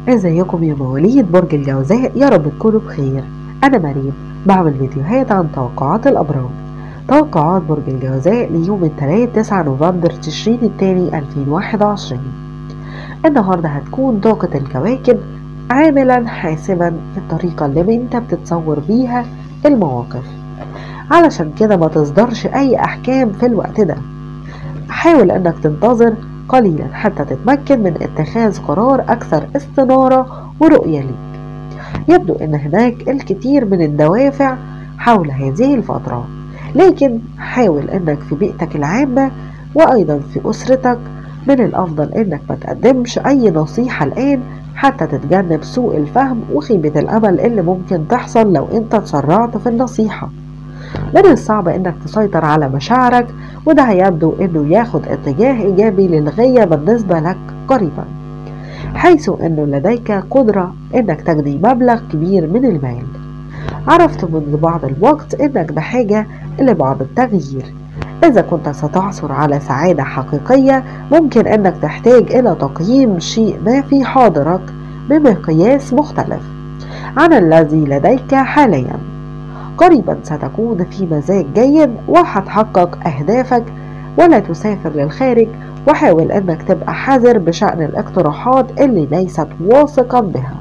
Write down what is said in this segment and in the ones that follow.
ازيكم يا مواليد برج الجوزاء يا رب تكونوا بخير انا مريم بعمل فيديوهات عن توقعات الابراج توقعات برج الجوزاء ليوم الثلاث 9 نوفمبر تشرين الثاني 2021 النهارده هتكون طاقة الكواكب عاملا حاسما في الطريقة اللي انت بتتصور بيها المواقف علشان كده ما تصدرش اي احكام في الوقت ده حاول انك تنتظر قليلا حتى تتمكن من اتخاذ قرار أكثر استنارة ورؤية ليك يبدو أن هناك الكثير من الدوافع حول هذه الفترة لكن حاول أنك في بيئتك العامة وأيضا في أسرتك من الأفضل أنك ما تقدمش أي نصيحة الآن حتى تتجنب سوء الفهم وخيبة الأمل اللي ممكن تحصل لو أنت تسرعت في النصيحة من الصعب انك تسيطر على مشاعرك وده هيبدو انه ياخد اتجاه ايجابي للغاية بالنسبة لك قريبا حيث انه لديك قدرة انك تجني مبلغ كبير من المال عرفت منذ بعض الوقت انك بحاجة لبعض التغيير إذا كنت ستعثر على سعادة حقيقية ممكن أنك تحتاج إلى تقييم شيء ما في حاضرك بمقياس مختلف عن الذي لديك حالياً قريبا ستكون في مزاج جيد وهتحقق أهدافك ولا تسافر للخارج وحاول أنك تبقى حذر بشأن الاقتراحات اللي ليست واثقا بها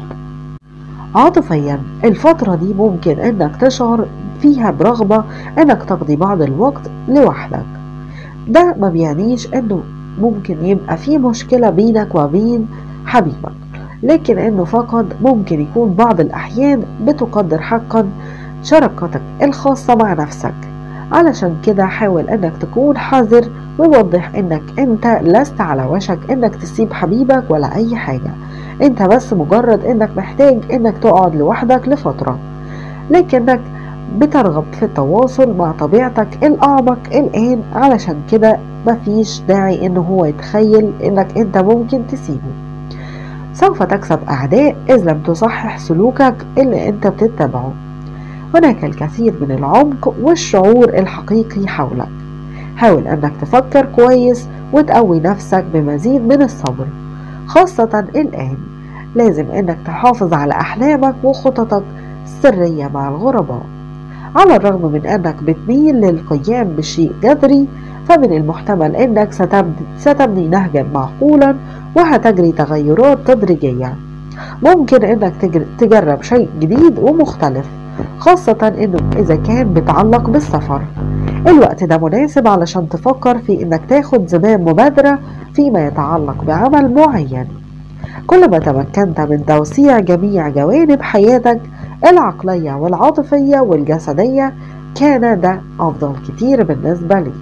عاطفيا الفترة دي ممكن أنك تشعر فيها برغبة أنك تقضي بعض الوقت لوحدك ده ما بيعنيش أنه ممكن يبقى في مشكلة بينك وبين حبيبك لكن أنه فقط ممكن يكون بعض الأحيان بتقدر حقا شراكتك الخاصة مع نفسك علشان كده حاول انك تكون حذر ووضح انك انت لست على وشك انك تسيب حبيبك ولا اي حاجة انت بس مجرد انك محتاج انك تقعد لوحدك لفترة لكنك بترغب في التواصل مع طبيعتك الأعمق الآن علشان كده مفيش داعي إن هو يتخيل إنك أنت ممكن تسيبه سوف تكسب أعداء إذ لم تصحح سلوكك اللي أنت بتتبعه هناك الكثير من العمق والشعور الحقيقي حولك حاول أنك تفكر كويس وتقوي نفسك بمزيد من الصبر خاصة الآن لازم أنك تحافظ على أحلامك وخططك السرية مع الغرباء على الرغم من أنك بتميل للقيام بشيء جذري فمن المحتمل أنك ستبني نهجا معقولا وهتجري تغيرات تدريجية ممكن أنك تجرب شيء جديد ومختلف خاصة انه اذا كان بتعلق بالسفر الوقت ده مناسب علشان تفكر في انك تاخد زمام مبادرة فيما يتعلق بعمل معين كل ما تمكنت من توسيع جميع جوانب حياتك العقلية والعاطفية والجسدية كان ده أفضل كتير بالنسبة ليك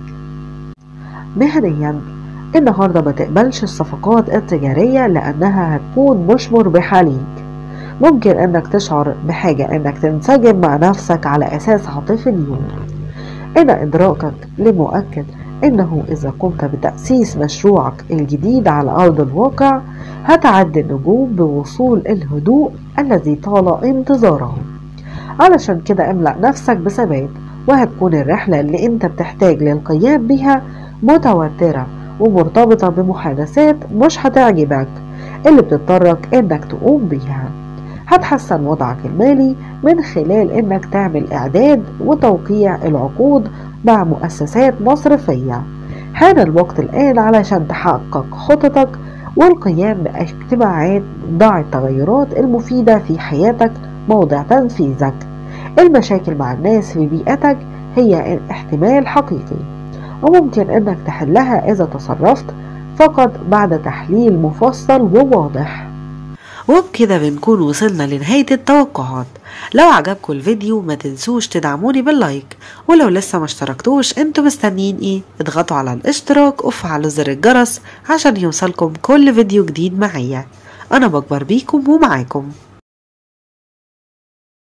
مهنيا النهاردة ما تقبلش الصفقات التجارية لأنها هتكون مش مربحة ليك ممكن انك تشعر بحاجة انك تنسجم مع نفسك على اساس عاطفي اليوم ان ادراكك لمؤكد انه اذا قمت بتأسيس مشروعك الجديد على ارض الواقع هتعد النجوم بوصول الهدوء الذي طال انتظاره علشان كده املأ نفسك بثبات وهتكون الرحلة اللي انت بتحتاج للقيام بها متوترة ومرتبطة بمحادثات مش هتعجبك اللي بتضطرك انك تقوم بيها هتحسن وضعك المالي من خلال انك تعمل اعداد وتوقيع العقود مع مؤسسات مصرفية حان الوقت الآن علشان تحقق خططك والقيام باجتماعات ضع التغيرات المفيدة في حياتك موضع تنفيذك المشاكل مع الناس في بيئتك هي احتمال حقيقي وممكن انك تحلها اذا تصرفت فقط بعد تحليل مفصل وواضح وبكده بنكون وصلنا لنهاية التوقعات لو عجبكم الفيديو ما تنسوش تدعموني باللايك ولو لسه ما اشتركتوش انتوا مستنيين ايه اضغطوا على الاشتراك وفعلوا زر الجرس عشان يوصلكم كل فيديو جديد معايا انا بكبر بيكم ومعاكم